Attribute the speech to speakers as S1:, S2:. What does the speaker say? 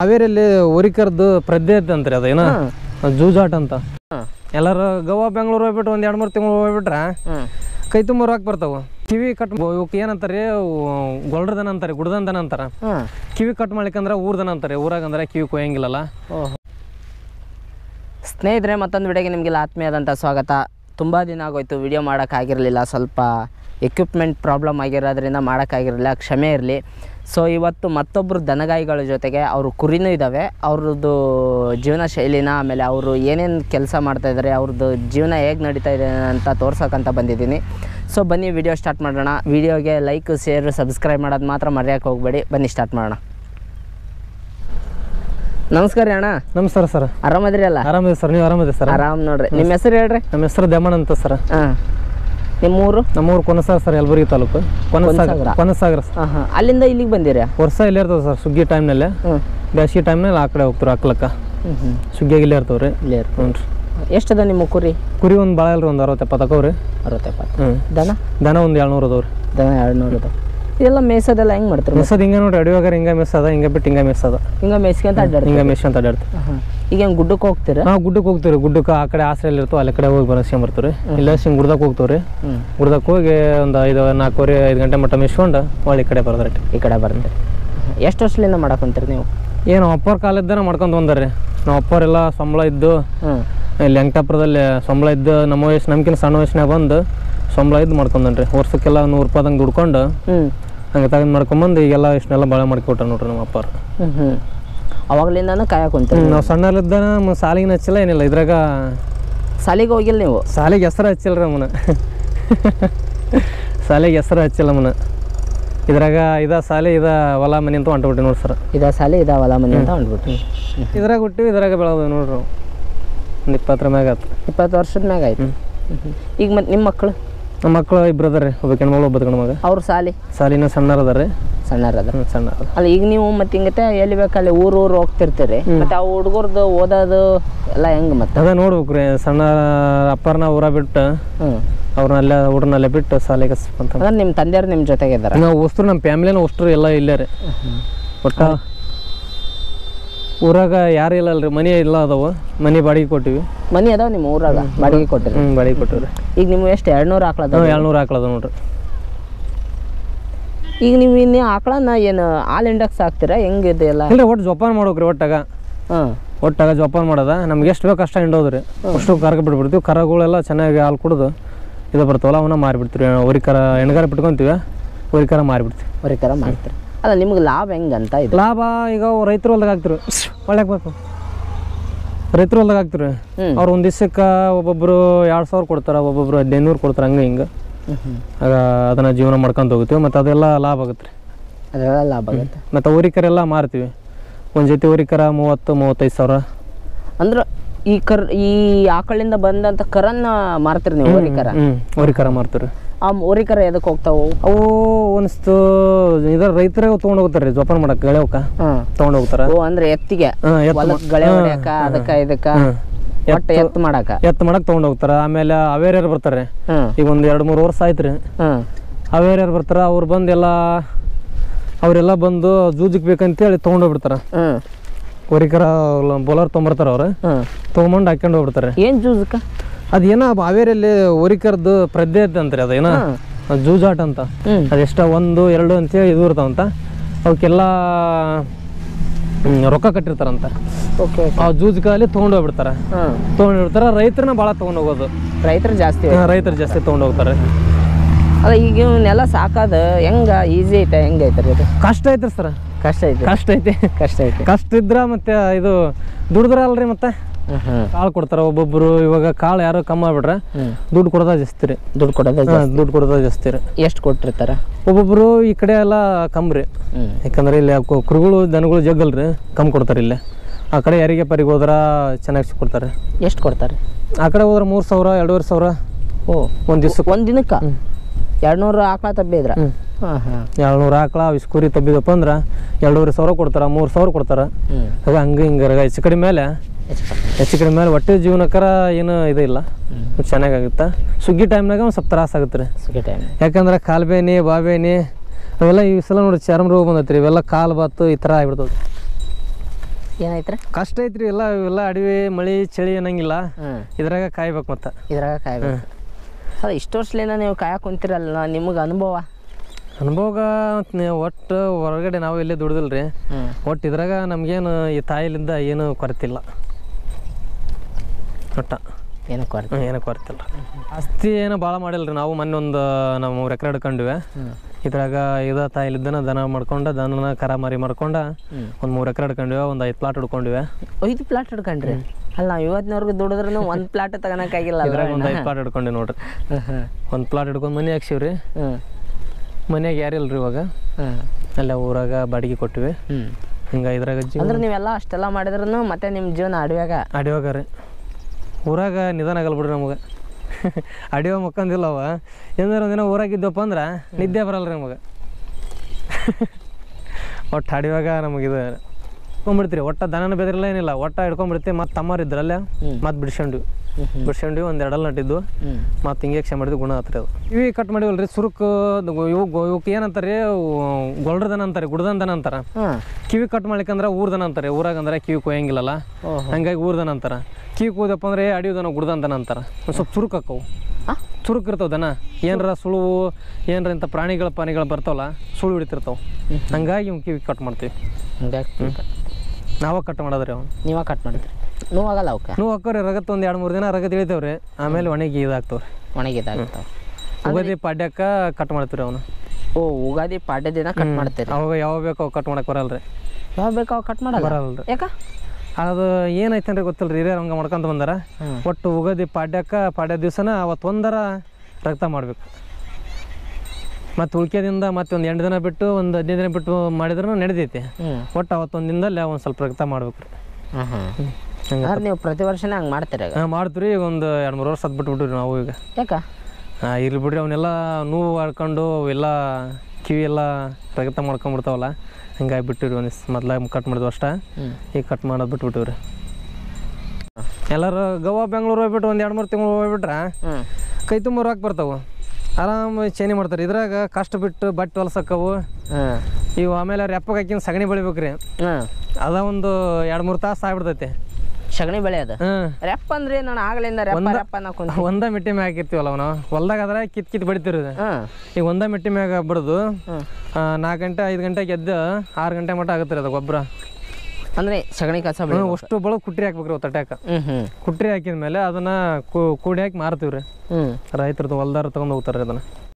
S1: ಹಾವೇರಿಯಲ್ಲಿ ಒರಿಕರ್ದು ಪ್ರದ್ಯೆ ಅಂತ್ರಿ ಅದೇನ ಜೂಜಾಟ ಅಂತ
S2: ಹಾಂ
S1: ಎಲ್ಲರೂ ಗೋವಾ ಬೆಂಗಳೂರು ಹೋಗ್ಬಿಟ್ಟು ಒಂದ್ ಎರಡು ಮೂರು ತಿಂಗಳು ಹೋಗ್ಬಿಟ್ರೆ
S2: ಹ್ಞೂ
S1: ಕೈ ತುಂಬ ರೊಕ್ಕ ಬರ್ತಾವ ಕಿವಿ ಕಟ್ ಇವಕ್ಕೆ ಏನಂತಾರೆ ಗೊಲ್ರದನ ಅಂತಾರೆ ಗುಡ್ದಂದನ ಅಂತಾರ
S2: ಹಾಂ
S1: ಕಿವಿ ಕಟ್ ಮಾಡ್ಲಿಕ್ಕಂದ್ರೆ ಊರ್ದನ ಅಂತಾರೆ ಊರಾಗ ಅಂದ್ರೆ ಕಿವಿ ಕೊಯ್ಯಂಗಿಲ್ಲಲ್ಲ
S2: ಓಹೋ ಸ್ನೇಹಿತರೆ ಮತ್ತೊಂದು ವಿಡಿಯೋಗೆ ನಿಮಗೆಲ್ಲ ಆತ್ಮೀಯದಂಥ ಸ್ವಾಗತ ತುಂಬ ದಿನ ಆಗೋಯ್ತು ವಿಡಿಯೋ ಮಾಡೋಕ್ಕಾಗಿರಲಿಲ್ಲ ಸ್ವಲ್ಪ ಎಕ್ವಿಪ್ಮೆಂಟ್ ಪ್ರಾಬ್ಲಮ್ ಆಗಿರೋದ್ರಿಂದ ಮಾಡೋಕ್ಕಾಗಿರಲಿಲ್ಲ ಕ್ಷಮೆ ಇರಲಿ ಸೊ ಇವತ್ತು ಮತ್ತೊಬ್ಬರು ದನಗಾಯಿಗಳ ಜೊತೆಗೆ ಅವರು ಕುರಿನೂ ಇದ್ದಾವೆ ಅವ್ರದ್ದು ಜೀವನ ಶೈಲಿನ ಆಮೇಲೆ ಅವರು ಏನೇನು ಕೆಲಸ ಮಾಡ್ತಾಯಿದ್ದಾರೆ ಅವ್ರದ್ದು ಜೀವನ ಹೇಗೆ ನಡೀತಾ ಇದೆ ಅಂತ ತೋರ್ಸೋಕ್ಕಂತ ಬಂದಿದ್ದೀನಿ ಸೊ ಬನ್ನಿ ವಿಡಿಯೋ ಸ್ಟಾರ್ಟ್ ಮಾಡೋಣ ವಿಡಿಯೋಗೆ ಲೈಕ್ ಶೇರ್ ಸಬ್ಸ್ಕ್ರೈಬ್ ಮಾಡೋದು ಮಾತ್ರ ಮರೆಯೋಕ್ಕೆ ಹೋಗಬೇಡಿ ಬನ್ನಿ ಸ್ಟಾರ್ಟ್ ಮಾಡೋಣ ನಮಸ್ಕಾರ ರೀ ಅಣ್ಣ
S1: ನಮಸ್ಕಾರ ಸರ್
S2: ಆರಾಮದ್ರಿ ಅಲ್ಲ
S1: ಆರಾಮಿದೆ ಸರ್ ನೀವು ಆರಾಮಿದೆ ಸರ್
S2: ಆರಾಮ್ ನೋಡ್ರಿ ನಿಮ್ಮ ಹೆಸರು ಹೇಳ್ರಿ
S1: ನಮ್ಮ ಹೆಸರು ದಮನ್ ಅಂತ ಸರ್
S2: ಹಾಂ ನಿಮ್ಮ ಊರು
S1: ನಮ್ಮೂರು ಕೊನಸಾಗರ ಸರ್ ಯಲಬುರ್ಗಿ ತಾಲೂಕು ಕೊನಸಾಗರ
S2: ಕೊನಸಾಗರ.
S1: ಕೊನಸಾಗರ ಸರ್
S2: ಹಾಂ ಹಾಂ ಅಲ್ಲಿಂದ ಇಲ್ಲಿಗೆ ಬಂದಿರಾ
S1: ವರ್ಷ ಇಲ್ಲೇ ಇರ್ತದೆ ಸರ್ ಸುಗ್ಗಿ ಟೈಮ್ನಲ್ಲಿ
S2: ಹ್ಞೂ
S1: ಬೇಸಿಗೆ ಟೈಮ್ನಲ್ಲಿ ಆ ಕಡೆ ಹೋಗ್ತಾರೆ ಹಾಕ್ಲಕ್ಕ
S2: ಹ್ಞೂ ಹ್ಞೂ
S1: ಸುಗ್ಗಿಯಾಗ ಇಲ್ಲೇ ಇರ್ತಾವ್ರಿ
S2: ಇಲ್ಲೇ ಇರ್ತೀವಿ
S1: ಹ್ಞೂ ರೀ
S2: ಎಷ್ಟದ ನಿಮ್ಮ ಕುರಿ
S1: ಕುರಿ ಒಂದು ಭಾಳ ಇಲ್ರಿ ಒಂದು ಅರವತ್ತು ಎಪ್ಪತ್ತು ಅಕವ್ರಿ
S2: ಅರವತ್ತು ಎಪ್ಪತ್ತು
S1: ಹ್ಞೂ
S2: ದನ
S1: ದನ ಒಂದು ಏಳ್ನೂರು ಅದಾವ್ರಿ
S2: ದನ ಎರಡು ನೂರು ಅದಾವ ಇದೆಲ್ಲ ಮೇಯ್ಸೋದೆಲ್ಲ ಹೆಂಗೆ ಮಾಡ್ತೀರಿ
S1: ಮೆಸ್ಸದ ಹಿಂಗೆ ನೋಡಿ ಅಡಿವಾಗ ಹಿಂಗೆ ಮೆಸ್ ಅದ ಹಿಂಗೆ ಬಿಟ್ಟು ಹಿಂಗೆ ಮೆಸ್ ಅದ
S2: ಹಿಂಗೆ ಮೇಯ್ಸ್ಕೊಂತ ಅಡ್ಡಾಡ್ರಿ
S1: ಹಿಂಗೆ ಮೆಸ್ ಅಂತ ಅಡ್ಡಾಡ್ತೀವಿ
S2: ಹಾಂ ಈಗ ಹೆಂಗೆ ಗುಡ್ಡಕ್ಕೆ ಹೋಗ್ತೀರಾ
S1: ನಾವು ಗುಡ್ಡಕ್ಕೆ ಹೋಗ್ತೀವಿ ಗುಡ್ಡಕ್ಕೆ ಆ ಕಡೆ ಆಸರೆಯಲ್ಲಿ ಇರ್ತಾವ ಅಲ್ಲಿ ಕಡೆ ಹೋಗಿ ಬರಸ್ಕೊಂಡ್ ಬರ್ತೀವಿ ಇಲ್ಲ ಹಿಂಗೆ ಗುಡ್ದಕ್ಕೆ ಹೋಗ್ತೀವಿ
S2: ಹ್ಞೂ
S1: ಗುಡ್ದಕ್ಕೆ ಹೋಗಿ ಒಂದು ಐದು ನಾಲ್ಕೂವರೆ ಐದು ಗಂಟೆ ಮಟ್ಟ ಮೆಸ್ಕೊಂಡು ಒಳ್ಳೆ ಕಡೆ ಬರ್ದ್ರಿ
S2: ಈ ಕಡೆ ಬರ್ತೀರಿ ಎಷ್ಟು ವರ್ಷದಿಂದ ಮಾಡಕೊಂತೀರಿ ನೀವು
S1: ಏನು ಅಪ್ಪರ ಕಾಲಿದ್ದಾನೆ ಮಾಡ್ಕೊಂಡು ಬಂದಾರೆ ನಾವು ಅಪ್ಪರೆಲ್ಲ ಸಂಬಳ ಇದ್ದು
S2: ಹ್ಞೂ
S1: ಇಲ್ಲಿ ವೆಂಕಟಾಪುರದಲ್ಲಿ ಸಂಬಳ ಇದ್ದು ನಮ್ಮ ವಯಸ್ಸು ನಮ್ಗಿಂತ ಸಣ್ಣ ವಯಸ್ಸಿನಾಗ ಬಂದು ಸಂಬಳ ಇದ್ದು ಮಾಡ್ಕೊಂಡನ್ರಿ ವರ್ಷಕ್ಕೆಲ್ಲ ನೂರು ರೂಪಾಯ್ದಂಗೆ ದುಡ್ಕೊಂಡು
S2: ಹ್ಞೂ
S1: ಹಂಗೆ ತಗೊಂಡು ಮಾಡ್ಕೊಂಬಂದು ಈಗೆಲ್ಲ ಇಷ್ಟನ್ನೆಲ್ಲ ಭಾಳ ಮಾಡಿಕೊಟ್ಟ ನೋಡ್ರಿ ನಮ್ಮ ಅಪ್ಪಾರು
S2: ಹ್ಞೂ ಹ್ಞೂ ಅವಾಗಲಿಂದನೂ ಕಾಯಕ್ಕೆ ಕುಂತೀರಿ
S1: ನಾವು ಸಣ್ಣಲ್ಲಿದ್ದಾನ ಸಾಲಿಗೆ ಹಚ್ಚಿಲ್ಲ ಏನಿಲ್ಲ ಇದ್ರಾಗ
S2: ಸಾಲಿಗೆ ಹೋಗಿಲ್ಲ ನೀವು
S1: ಸಾಲಿಗೆ ಹೆಸರು ಹಚ್ಚಿಲ್ಲ ರೀ ಅಮ್ಮನ ಸಾಲಿಗೆ ಹೆಸರು ಹಚ್ಚಿಲ್ಲ ಅಮ್ಮನ ಇದ್ರಾಗ ಇದ ಸಾಲಿ ಇದ ಹೊಲ ಮನೆ ಅಂತ ಹೊಂಟ್ಬಿಟ್ಟು ನೋಡಿ ಸರ್
S2: ಇದ ಸಾಲಿ ಇದ ಹೊಲ ಮನೆ ಅಂತ ಹೊಂಟ್ಬಿಟ್ರಿ
S1: ಇದ್ರಾಗ ಹುಟ್ಟಿವಿ ಇದ್ರಾಗ ಬೆಳೆದ ನೋಡ್ರಿ ಒಂದು ಇಪ್ಪತ್ತರ ಮ್ಯಾಗ ಆತು
S2: ಇಪ್ಪತ್ತು ವರ್ಷದ ಮ್ಯಾಗ ಆಯ್ತು ಈಗ ಮತ್ತೆ ನಿಮ್ಮ ಮಕ್ಕಳು
S1: ನಮ್ಮ ಮಕ್ಕಳು ಇಬ್ರು ಅದಾರ ರೀ ಒಬ್ಬ ಹೆಣ್ಮಗಳು ಒಬ್ಬ ಗಂಡು ಮಗ
S2: ಅವ್ರ ಸಾಲಿ
S1: ಸಾಲಿನ ಸಣ್ಣರ ಅದಾರ ರೀ
S2: ಸಣ್ಣರ ಅದ
S1: ಹ್ಞೂ ಸಣ್ಣ ಅದ
S2: ಅಲ್ಲ ಈಗ ನೀವು ಮತ್ತೆ ಹಿಂಗತೆ ಎಲ್ಲಿ ಬೇಕಲ್ಲಿ ಊರು ಊರು ಹೋಗ್ತಿರ್ತೀರಿ ಮತ್ತೆ ಆ ಹುಡುಗರ್ದು ಓದೋದು ಎಲ್ಲ ಹೆಂಗ್ ಮತ್ತೆ
S1: ಅದ ನೋಡ್ಬೇಕು ರೀ ಸಣ್ಣ ಅಪ್ಪರ್ನ ಊರ ಬಿಟ್ಟು
S2: ಹ್ಮ್
S1: ಅವ್ರನ್ನ ಅಲ್ಲೇ ಊರನ್ನ ಅಲ್ಲೇ ಬಿಟ್ಟು ಸಾಲಿಗೆ ಹಚ್ಬೇಕಂತ
S2: ಅಂದ್ರೆ ನಿಮ್ಮ ತಂದೆಯವ್ರು ನಿಮ್ಮ ಜೊತೆಗೆ ಇದ್ದಾರ
S1: ನಾವು ಅಷ್ಟು ನಮ್ಮ ಫ್ಯಾಮಿಲಿನ ಅಷ್ಟು ಎಲ್ಲ ಇಲ್ಲೇ ರೀ ಒಟ್ಟ ಊರಾಗ ಯಾರು ಇಲ್ಲ ಅಲ್ರಿ ಮನೆ ಇಲ್ಲ ಅದಾವ ಮನೆ ಬಾಡಿಗೆ ಕೊಟ್ಟಿವಿ
S2: ಮನಿ ಅದಾವ ನಿಮ್ಮ ಊರಾಗ ಬಾಡಿಗೆ ಕೊಟ್ಟಿರಿ
S1: ಹ್ಞೂ ಬಾಡಿಗೆ ಕೊಟ್ಟಿವಿ
S2: ಈಗ ನೀವು ಎಷ್ಟು ಎರಡ್ನೂರು ಆಕಳದ
S1: ನಾವು ಏಳ್ನೂರು ಹಾಕ್ಲದ ನೋಡ್ರಿ
S2: ಈಗ ನೀವು ಇನ್ನು ಆಕಳನ್ನ ಏನು ಹಾಲ್ ಇಂಡಕ್ಸ್ ಹಾಕ್ತೀರಾ ಹೆಂಗಿದೆ ಎಲ್ಲ
S1: ಇಲ್ರಿ ಒಟ್ಟು ಜೋಪಾನ ಮಾಡ್ಬೇಕ್ರಿ ಒಟ್ಟಾಗ
S2: ಹಾಂ
S1: ಒಟ್ಟಾಗ ಜೋಪಾನ ಮಾಡೋದ ನಮ್ಗೆ ಎಷ್ಟು ಬೇಕು ಅಷ್ಟ ಹಿಂಡೋದ್ರಿ ಅಷ್ಟು ಕರಗ ಬಿಟ್ಬಿಡ್ತೀವಿ ಕರಗಳೆಲ್ಲ ಚೆನ್ನಾಗಿ ಹಾಲು ಕುಡಿದು ಇದು ಬರ್ತಾವಲ್ಲ ಅವನ್ನ ಮಾರಿಬಿಡ್ತೀವಿ ಹೊರಿ ಕರ ಎಣ್ಗಾರ ಬಿಟ್ಕೊಂತೀವಿ ಹೊರಿ ಕರ ಮಾರಿಬಿಡ್ತೀವಿ
S2: ಬರೀ ಥರ ಮಾಡ್ತೀರಿ ಅಲ್ಲ ನಿಮ್ಗೆ ಲಾಭ ಹೆಂಗಂತ ಇದು
S1: ಲಾಭ ಈಗ ರೈತರು ಹೊಲ್ದಾಗ ಹಾಕ್ತಿರಿ ಒಳ್ಳೆ ಬೇಕು ರೈತರು ಹೊಲ್ದಾಗ ಹಾಕ್ತಿರಿ
S2: ಹ್ಮ್.
S1: ಅವ್ರು ಒಂದು ದಿವ್ಸಕ್ಕೆ ಒಬ್ಬೊಬ್ರು ಎರಡು ಸಾವಿರ ಕೊಡ್ತಾರೆ ಒಬ್ಬೊಬ್ರು ಹದಿನೈದು ಕೊಡ್ತಾರೆ ಹಂಗೆ ಹಿಂಗೆ
S2: ಹ್ಞೂ ಹ್ಞೂ
S1: ಆಗ ಅದನ್ನ ಜೀವನ ಮಾಡ್ಕೊಂತ ಹೋಗ್ತೀವಿ ಮತ್ತು ಅದೆಲ್ಲ ಲಾಭ ಆಗುತ್ತೆ ರೀ
S2: ಅದೆಲ್ಲ ಲಾಭ ಆಗುತ್ತೆ
S1: ಮತ್ತು ಹೋರಿಕರ ಎಲ್ಲ ಮಾರ್ತೀವಿ ಒಂದು ಜೊತೆ ಹೋರಿಕರ ಮೂವತ್ತು ಮೂವತ್ತೈದು ಸಾವಿರ
S2: ಅಂದ್ರೆ ಈ ಕರ್ ಈ ಆಕಳಿಂದ ಬಂದಂತ ಕರನ್ನ ಮಾರ್ತೀರಿ ನೀವು ಹೋರಿ ಕರ
S1: ಹ್ಞೂ ಹೋರಿಕರ ಮಾರ್ತೀವಿ ರೀ
S2: ಆ ಹೋರಿ ಕರ ಎದಕ್ಕೆ ಹೋಗ್ತಾವು
S1: ಅವು ಒಂದಿಷ್ಟು ಇದರ ರೈತರೇ ತೊಗೊಂಡು ಹೋಗ್ತಾರೆ ರೀ ಜೋಪಾನ ಮಾಡಕ್ಕೆ ಗೆಳೆಯವಕ್ಕ
S2: ಹಾಂ
S1: ತೊಗೊಂಡು ಹೋಗ್ತಾರೆ
S2: ಓ ಅಂದ್ರೆ ಎತ್ತಿಗೆ
S1: ಹಾಂ ಎತ್ತು
S2: ಹೊಲಕ್ ಗಳೆ ಹೊಡ್ಯಾಕ ಅದಕ್ಕ ಇದಕ್ಕ
S1: ಹ್ಮ್.
S2: ಒಟ್ಟ ಎತ್ತು ಮಾಡಾಕ
S1: ಎತ್ತು ಮಾಡಕ್ಕೆ ತೊಗೊಂಡು ಹೋಗ್ತಾರೆ ಆಮೇಲೆ ಅವೇರ್ಯಾರು ಬರ್ತಾರೆ
S2: ಹ್ಮ್
S1: ಈಗ ಒಂದು ಎರಡು ಮೂರು ವರ್ಷ ಆಯ್ತು ರೀ
S2: ಹ್ಮ್
S1: ಅವೇರ್ಯಾರು ಬರ್ತಾರೆ ಅವ್ರು ಬಂದು ಎಲ್ಲ ಅವರೆಲ್ಲ ಬಂದು ಜೂಜಿಗೆ ಬೇಕಂತೇಳಿ ತೊಗೊಂಡು ಹೋಗ್ಬಿಡ್ತಾರೆ
S2: ಹ್ಮ್
S1: ಹೊರಿಕರ ಬೌಲರ್ ತೊಗೊಂಬರ್ತಾರೆ ಅವ್ರು
S2: ಹ್ಮ್
S1: ತೊಗೊಂಬಂದು ಹಾಕ್ಕೊಂಡು ಹೋಗ್ಬಿಡ್ತಾರೆ
S2: ಏನ್ ಜೂಜಕ್ಕ
S1: ಅದೇನೋ ಹಾವೇರಿಯಲ್ಲಿ ಹೊರಿಕರದ್ದು ಪ್ರದ್ಯೆ ಅಂತ್ರಿ ಅದೇನೋ ಜೂಜಾಟ ಅಂತ
S2: ಹ್ಮ್
S1: ಅದೆಷ್ಟ ಒಂದು ಎರಡು ಅಂತೇಳಿ ಇದು ಇರ್ತಾವಂತ ಅವಕ್ಕೆಲ್ಲ ಹ್ಮ್, ರೊಕ್ಕ ಕಟ್ಟಿರ್ತಾರಂತ
S2: ಓಕೆ
S1: ಆ ಜೂಜ್ಗಾಲಿ ತೊಗೊಂಡು ಹೋಗ್ಬಿಡ್ತಾರೆ
S2: ಹ್ಮ್
S1: ತೊಗೊಂಡು ಹೋಗ್ತಾರೆ ರೈತರನ್ನ ಭಾಳ ತೊಗೊಂಡು ಹೋಗೋದು
S2: ರೈತರು ಜಾಸ್ತಿ
S1: ಹಾ, ರೈತರು ಜಾಸ್ತಿ ತೊಗೊಂಡು ಹೋಗ್ತಾರೆ
S2: ಅಲ್ಲ ಈಗ ಇವನ್ನೆಲ್ಲ ಸಾಕೋದು ಹೆಂಗ ಈಸಿ ಐತೆ ಹೆಂಗ ಐತ್ರಿ ಇದು
S1: ಕಷ್ಟ ಐತ್ರಿ ಸರ್
S2: ಕಷ್ಟ ಐತೆ
S1: ಕಷ್ಟ ಐತಿ
S2: ಕಷ್ಟ ಐತೆ
S1: ಕಷ್ಟ ಇದ್ರ ಮತ್ತೆ ಇದು ದುಡಿದ್ರ ಅಲ್ರಿ ಮತ್ತೆ
S2: ಹ್ಮ್ ಹ್ಮ್
S1: ಕಾಳು ಕೊಡ್ತಾರ ಒಬ್ಬೊಬ್ರು ಇವಾಗ ಕಾಳು ಯಾರು ಕಮ್ಮಿ ಆಗ್ಬಿಟ್ರೆ
S2: ಹ್ಮ್
S1: ದುಡ್ಡು ಕೊಡೋದ ಜಾಸ್ತಿ ರೀ
S2: ದುಡ್ಡು ಕೊಡೋದು
S1: ಹಾ, ದುಡ್ಡು ಕೊಡೋದ ಜಾಸ್ತಿ ರೀ
S2: ಎಷ್ಟು ಕೊಟ್ಟಿರ್ತಾರ
S1: ಒಬ್ಬೊಬ್ರು ಈ ಕಡೆ ಎಲ್ಲ ಕಮ್ಮಿ ರೀ
S2: ಹ್ಮ್
S1: ಯಾಕಂದ್ರೆ ಇಲ್ಲಿ ಕು- ಕುರಿಗಳು ದನಗಳು ಜಗ್ಗಲ್ರಿ ಕಮ್ಮಿ ಕೊಡ್ತಾರೆ ಇಲ್ಲಿ ಆ ಕಡೆ ಯಾರಿಗೆ ಪರಿಗೆ ಹೋದ್ರ ಚೆನ್ನಾಗಿ ಕೊಡ್ತಾರೆ
S2: ಎಷ್ಟು ಕೊಡ್ತಾರೆ
S1: ಆ ಕಡೆ ಹೋದ್ರೆ ಮೂರು ಸಾವಿರ ಎರಡೂವರೆ ಸಾವಿರ
S2: ಓ
S1: ಒಂದು ದಿವ್ಸಕ್ಕೆ
S2: ಒಂದ್ ದಿನಕ್ಕ ಎರಡ್ನೂರು ಆಕಳ ತಬ್ಬಿದ್ರ
S1: ಹ್ಮ್.
S2: ಹಾಂ ಹಾಂ
S1: ಏಳ್ನೂರು ಆಕಳ ಅವಿಸ್ ಕುರಿ ತಬ್ಬಿದಪ್ಪ ಅಂದ್ರೆ ಎರಡೂವರೆ ಸಾವಿರ ಕೊಡ್ತಾರೆ ಮೂರು ಸಾವಿರ ಕೊಡ್ತಾರೆ
S2: ಹ್ಮ್
S1: ಆಗ ಹಂಗೆ ಹಿಂಗೆ ಹೆಚ್ಚು ಕಡಿಮೆ ಮೇಲೆ ಹೆಚ್ಚು ಕಡಿಮೆ ಮೇಲೆ ಒಟ್ಟೆ ಜೀವನಕ್ಕರ ಏನು ಇದು ಇಲ್ಲ ಚೆನ್ನಾಗಾಗುತ್ತೆ ಸುಗ್ಗಿ ಟೈಮ್ನಾಗ ಒಂದು ಸ್ವಲ್ಪ ತ್ರಾಸ ಆಗುತ್ತೆ ರೀ
S2: ಸುಖಿ ಟೈಮ್
S1: ಯಾಕಂದ್ರೆ ಕಾಲು ಬೇನಿ ಬಾಬೇನಿ ಅವೆಲ್ಲ ಈ ಸಲ ನೋಡಿ ಚರ್ಮ ರೋಗ ಬಂದೈತೆ ರೀ ಇವೆಲ್ಲ ಕಾಲು ಬಾತು ಈ ಥರ ಆಗ್ಬಿಡ್ತದೆ
S2: ಏನೈತ್ರಿ
S1: ಕಷ್ಟ ಐತ್ರಿ ಎಲ್ಲ ಇವೆಲ್ಲ ಅಡವಿ ಮಳಿ ಚಳಿ ಅನ್ನಂಗಿಲ್ಲ
S2: ಹ್ಞೂ
S1: ಇದ್ರಾಗ ಕಾಯ್ಬೇಕು ಮತ್ತೆ
S2: ಇದ್ರಾಗ ಕಾಯ್ಬೇಕು ಅಲ್ಲ ಇಷ್ಟು ವರ್ಷಲಿಂದ ನೀವು ಕಾಯಕ್ಕೆ ಕುಂತಿರಲ್ಲ ನಿಮಗೆ ಅನುಭವ
S1: ಅನುಭೋಗ ನೀವ್ ಒಟ್ಟು ಹೊರಗಡೆ ನಾವು ಎಲ್ಲೇ ದುಡ್ದಿಲ್ರಿ
S2: ಹ್ಞೂ
S1: ಒಟ್ಟು ಇದ್ರಾಗ ನಮ್ಗೇನು ಈ ತಾಯಿಲಿಂದ ಏನು ಕೊರತಿಲ್ಲ ಒಟ್ಟ
S2: ಏನು ಕೊರತೆ
S1: ಹ್ಮ್, ಏನು ಕೊರತಿಲ್ಲ ಆಸ್ತಿ ಏನು ಭಾಳ ಮಾಡಿಲ್ರಿ ನಾವು ಮೊನ್ನೆ ಒಂದು ನಾವು ಮೂರು ಎಕರೆ ಹಿಡ್ಕೊಂಡಿವೆ
S2: ಹ್ಞೂ
S1: ಇದ್ರಾಗ ಇದ ತಾಯಿಲಿದ್ದನ ದನ ಮಾಡ್ಕೊಂಡ ದನನ ಕರ ಮಾರಿ ಮಾಡ್ಕೊಂಡ
S2: ಹ್ಞೂ
S1: ಒಂದು ಮೂರು ಎಕರೆ ಹಿಡ್ಕೊಂಡಿವೆ ಒಂದು ಐದು ಪ್ಲಾಟ್ ಹಿಡ್ಕೊಂಡಿವೆ
S2: ಐದು ಪ್ಲಾಟ್ ಹಿಡ್ಕೊಂಡ್ರಿ ಅಲ್ಲ ನಾವು ಇವತ್ತಿನವರೆಗೂ ದುಡಿದ್ರೂ ಒಂದು ಪ್ಲಾಟ್ ತಗೊಳಕ್ಕಾಗಿಲ್ಲ
S1: ಇದ್ರಾಗ ಒಂದು ಐದು ಪ್ಲಾಟ್ ಹಿಡ್ಕೊಂಡಿ ನೋಡ್ರಿ
S2: ಹ್ಞೂ
S1: ಒಂದು ಪ್ಲಾಟ್ ಹಿಡ್ಕೊಂಡು ಮನೆ ಹಾಕ್ಸಿವ್ರಿ
S2: ಹ್ಞೂ
S1: ಮನ್ಯಾಗ ಯಾರಿಲ್ರಿ ಇವಾಗ
S2: ಹ್ಞೂ
S1: ಅಲ್ಲ ಊರಾಗ ಬಾಡಿಗೆ ಕೊಟ್ಟಿವಿ
S2: ಹ್ಞೂ
S1: ಹಿಂಗೆ ಇದ್ರಾಗ ಜೀವ
S2: ಅಂದ್ರೆ ನೀವೆಲ್ಲ ಅಷ್ಟೆಲ್ಲ ಮಾಡಿದ್ರೂ ಮತ್ತೆ ನಿಮ್ಮ ಜೀವನ ಅಡವ್ಯಾಗ
S1: ಅಡಿವಾಗ ರೀ ಊರಾಗ ನಿಧಾನ ಆಗಲ್ಲ ಬಿಡ್ರಿ ನಮಗೆ ಅಡಿವ ಮಕ್ಕಂದಿಲ್ಲ ಅವ ಏನಾರ ಒಂದಿನ ಊರಾಗಿದ್ದಪ್ಪ ಅಂದ್ರೆ ನಿದ್ದೆ ಬರಲ್ಲ ರೀ ನಮಗೆ ಒಟ್ಟು ಅಡಿವಾಗ ನಮಗೆ ಇದು ಹಿಡ್ಕೊಂಬಿಡ್ತೀರಿ ಒಟ್ಟ ದನನ ಬೆದರಿಲ್ಲ ಏನಿಲ್ಲ ಒಟ್ಟ ಹಿಡ್ಕೊಂಬಿಡ್ತೀವಿ ಮತ್ತು ತಮ್ಮರು ಇದ್ರಲ್ಲೇ
S2: ಹ್ಮ್.
S1: ಮತ್ತು ಬಿಡ್ಸ್ಕೊಂಡ್ವಿ
S2: ಹ್ಞೂ ಹ್ಞೂ
S1: ಬಿಡ್ಸ್ಕೊಂಡ್ವಿ ಒಂದು ಎರಡಲ್ಲಿ ನಟ್ಟಿದ್ದು
S2: ಹ್ಞೂ
S1: ಮತ್ತು ಇಂಜೆಕ್ಷನ್ ಮಾಡಿದ್ವಿ ಗುಣ ಆತ್ರಿ ಅದು ಇವಿ ಕಟ್ ಮಾಡಿವಲ್ರಿ ಸುರುಕು ಇವು ಇವಕ್ಕೆ ಏನಂತಾರೆ ರೀ ಗೊಲ್ಡ್ರ ದನ ಅಂತಾರೆ ಗುಡ್ದನ್ ದನ ಅಂತಾರೆ
S2: ಹಾಂ
S1: ಕಿವಿ ಕಟ್ ಮಾಡ್ಲಿಕ್ಕಂದ್ರೆ ಊರ್ದನ ಅಂತಾರೆ ಊರಾಗ ಅಂದ್ರೆ ಕಿವಿ ಕೊಯ್ಯಂಗಿಲ್ಲಲ್ಲ
S2: ಓಹೋ
S1: ಹಂಗಾಗಿ ಊರ್ದನ ಅಂತಾರ ಕಿವಿ ಕೂದಪ್ಪ ಅಂದ್ರೆ ಅಡಿಯೋದನ ಗುಡ್ದಂತನ ಅಂತಾರ ಒಂದು ಸ್ವಲ್ಪ ಚುರುಕ್ ಆಕವು
S2: ಆ?
S1: ಚುರುಕ್ ಇರ್ತಾವ ದನ ಏನರ ಸುಳು ಏನರ ಇಂಥ ಪ್ರಾಣಿಗಳ ಪಾನಿಗಳು ಬರ್ತಾವಲ್ಲ ಸುಳು ಹಿಡಿತಿರ್ತಾವ ಹಂಗಾಗಿ ಇವ್ ಕಿವಿ ಕಟ್ ಮಾಡ್ತೀವಿ
S2: ಹಂಗಾಗಿ
S1: ನಾವ ಕಟ್ ಮಾಡೋದ್ರಿ ಅವ್ನು
S2: ನೀವ ಕಟ್ ಮಾಡಿದ್ರಿ ನೋವಾಗಲ್ಲ ಅವಕ್ಕೆ
S1: ನೀವು ಹಾಕೋರಿ ರಗತ್ ಒಂದು ಎರಡು ಮೂರು ದಿನ ರಗತ್ ಇಳಿತೇವ್ರಿ ಆಮೇಲೆ ಒಣಗಿ ಇದಾಗ್ತಾವ್ರಿ
S2: ಒಣಗಿದಾಗ್ತಾವ
S1: ಉಗಾದಿ ಪಾಡ್ಯಕ್ಕ ಕಟ್ ಮಾಡ್ತೀವಿ ಅವನು
S2: ಓ ಉಗಾದಿ ಪಾಡ್ಯ ದಿನ ಕಟ್ ಮಾಡ್ತೀರಿ
S1: ಅವಾಗ ಯಾವ ಬೇಕೋ ಅವ್ ಕಟ್ ಮಾಡಕ್ ಬರಲ್ರಿ
S2: ಯಾವ ಬೇಕು ಅವ್ ಕಟ್ ಮಾಡಲ್ಲ
S1: ಬರಲ್ರಿ
S2: ಯಾಕ
S1: ಅದು ಏನೈತನ್ರಿ ಗೊತ್ತಿಲ್ರಿ ಹಿರಿಯರು ಹಂಗೆ ಮಾಡ್ಕೊಂತ ಬಂದಾರ
S2: ಹ್ಮ್.
S1: ಒಟ್ಟು ಉಗಾದಿ ಪಾಡ್ಯಕ್ಕ ಪಾಡ್ಯ ದಿವಸನ ಅವತ್ತು ಒಂದರ ರಕ್ತ ಮಾಡ್ಬೇಕು ಮತ್ತು ಉಳ್ಕೆದಿಂದ ಮತ್ತೆ ಒಂದು ಎಂಟು ದಿನ ಬಿಟ್ಟು ಒಂದು ಹದಿನೈದು ದಿನ ಬಿಟ್ಟು ಮಾಡಿದ್ರೂ ನಡೆದೈತಿ
S2: ಹ್ಞೂ
S1: ಒಟ್ಟು ಅವತ್ತೊಂದು ದಿನದಲ್ಲಿ ಒಂದು ಸ್ವಲ್ಪ ರಕ್ತ ಮಾಡ್ಬೇಕು ರೀ
S2: ಹ್ಞೂ ಹ್ಞೂ
S1: ಹಂಗೆ
S2: ಆದ್ರೆ ನೀವು ಪ್ರತಿ ವರ್ಷನೇ ಹಂಗೆ ಮಾಡ್ತೀರಿ ಈಗ
S1: ಮಾಡ್ತೀವಿ ಈಗ ಒಂದು ಎರಡು ಮೂರು ವರ್ಷ ಬಿಟ್ಬಿಟ್ರಿ ನಾವು ಈಗ
S2: ಯಾಕ
S1: ಆ, ಇರ್ಲಿ ಬಿಡ್ರಿ ಅವನ್ನೆಲ್ಲ ನೋವು ಆಡ್ಕೊಂಡು ಅವೆಲ್ಲ ಕಿವಿ ಎಲ್ಲ ರಗತ ಮಾಡ್ಕೊಂಡ್ಬಿಡ್ತಾವಲ್ಲ ಹಂಗಾಗಿ ಬಿಟ್ಟಿವ್ರಿ ಒಂದು ಮೊದ್ಲಾಗ ಕಟ್ ಮಾಡಿದ್ವಿ ಅಷ್ಟ
S2: ಹ್ಞೂ
S1: ಈಗ ಕಟ್ ಮಾಡೋದು ಬಿಟ್ಬಿಟ್ಟಿವ್ರಿ ಎಲ್ಲರೂ ಗೋವಾ ಬೆಂಗಳೂರು ಹೋಗ್ಬಿಟ್ಟು ಒಂದು ಎರಡು ಮೂರು ತಿಂಗಳು ಹೋಗ್ಬಿಟ್ರೆ
S2: ಹ್ಞೂ
S1: ಕೈ ತುಂಬ ರೊಕ್ಕ ಬರ್ತಾವೆ ಆರಾಮ್ ಚೇನಿ ಮಾಡ್ತಾರೆ ಇದ್ರಾಗ ಕಷ್ಟ ಬಿಟ್ಟು ಬಟ್ಟೆ ಹೊಲ್ಸಕ್ಕವು
S2: ಹ್ಞೂ
S1: ಇವು ಆಮೇಲೆ ಅವ್ರು ಎಪ್ಪಗೆ ಹಾಕಿನ ಸಗಣಿ ಬೆಳಿಬೇಕ್ರಿ
S2: ಹ್ಞೂ
S1: ಅದ ಒಂದು ಎರಡು ಮೂರು ತಾಸು ಆಗ್ಬಿಡ್ತೈತಿ
S2: ಸಗಣಿ ಬೆಳೆ ಅದು
S1: ಹ್ಞೂ
S2: ರೆಪ್ ಅಂದ್ರೆ ನಾನು ಆಗ್ಲಿಂದ ರೆಪ್ಪ ರೆಪ್ಪ ಅನ್ನಕೊಂತ
S1: ಒಂದ ಮಿಟ್ಟಿ ಮ್ಯಾಗ ಹಾಕಿರ್ತೀವಲ್ಲ ನಾವು ಹೊಲ್ದಾಗ ಆದ್ರೆ ಕಿತ್ ಕಿತ್ ಬಡಿತಿರೋದು
S2: ಹ್ಞೂ
S1: ಈಗ ಒಂದ ಮಿಟ್ಟಿ ಮ್ಯಾಗ ಬಿಡೋದು
S2: ಹ್ಞೂ
S1: ನಾಲ್ಕು ಗಂಟೆ ಐದು ಗಂಟೆಗೆ ಎದ್ದು ಆರು ಗಂಟೆ ಮಟ್ಟ ಆಗುತ್ತೆ ಅದು ಗೊಬ್ಬರ
S2: ಅಂದ್ರೆ ಸಗಣಿ ಕಸ ಬೆಳೆ
S1: ಅಷ್ಟು ಬಳಗ ಕುಟ್ರಿ ಹಾಕ್ಬೇಕ್ರಿ ತಟ್ಯಾಕ
S2: ಹ್ಞೂ ಹ್ಞೂ
S1: ಕುಟ್ರಿ ಹಾಕಿದ ಮೇಲೆ ಅದನ್ನ ಕು- ಕೂಡಿ ಹಾಕಿ ಮಾರ್ತೀವಿ ರೀ
S2: ಹ್ಞೂ
S1: ರೈತರದ್ದು ಹೊಲ್ದಾರ ತೊಗೊಂಡು ಹೋಗ್ತಾರೆ ಅದನ್ನ